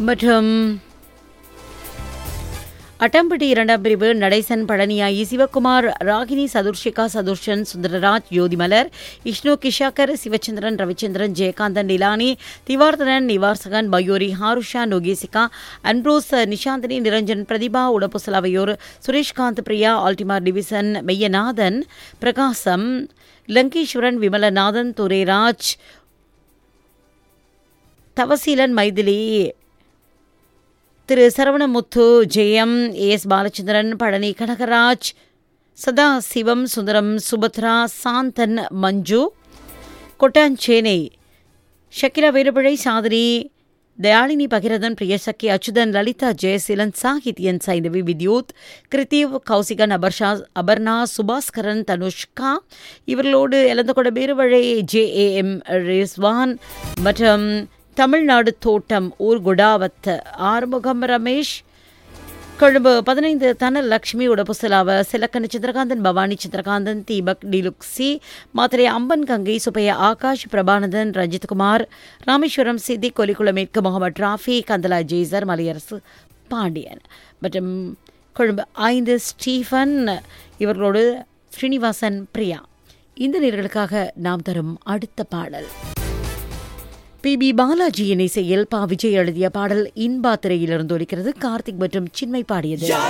மற்றும் அட்டம்பட்டி இரண்டாம் பிரிவு நடேசன் பழனியாயி சிவகுமார் ராகினி சதுர்ஷிகா சதுர்ஷன் சுந்தரராஜ் யோதிமலர் இஷ்ணு கிஷாக்கர் சிவச்சந்திரன் ரவிச்சந்திரன் ஜெயகாந்தன் நிலானி திவார்த்தனன் நிவார்சகன் மயூரி ஹாருஷா நோகேசிகா அன்ரோஸ் நிஷாந்தினி நிரஞ்சன் பிரதிபா உடப்புசலாவையோர் Sureshkanth Priya Aldimar division Meyyanathan Prakasam Lankeswaran Vimalanathan Thurairaj Thavaseelan Mythili Thiru Saravanamuthu Jeyam A S Balachandran Palani Kanagaraj Sada Sivam Sundaram Subhadra Santhan மஞ்சு கொட்டாஞ்சேனை ஷக்கிலா வீரபிழை சாதனி தயாளினி பகிரதன் பிரியசக்கி அச்சுதன் லலிதா ஜெயசீலன் சாகித்யன் சைந்தவி வித்யூத் கிருத்திவ் கௌசிகன் அபர்ஷா அபர்ணா சுபாஸ்கரன் தனுஷ்கா இவர்களோடு Ilandagoda Beruwala J A M Rizwan மற்றும் தமிழ்நாடு தோட்டம் ஊர் குடாவத் ஆறுமுகம் ரமேஷ் கொழும்பு பதினைந்து தன லக்ஷ்மி உடப்புசலாவ சிலக்கன சந்திரகாந்தன் பவானி சந்திரகாந்தன் தீபக் டிலுக்சி மாத்திரை அம்பன் கங்கை சுப்பைய ஆகாஷ் பிரபானந்தன் ரஞ்சித்குமார் ராமேஸ்வரம் சித்தி கொலிக்குளம் மேற்கு முகமது ராஃபி கந்தலா ஜெய்சர் மலையரசு பாண்டியன் மற்றும் கொழும்பு ஐந்து ஸ்டீஃபன் இவர்களோடு ஸ்ரீனிவாசன் பிரியா இந்த நேர்களுக்காக நாம் தரும் அடுத்த பாடல் பி பி பாலாஜியின் இசையில் பா விஜய் எழுதிய பாடல் இன்பா திரையிலிருந்து ஒலிக்கிறது கார்த்திக் மற்றும் சின்மை பாடியது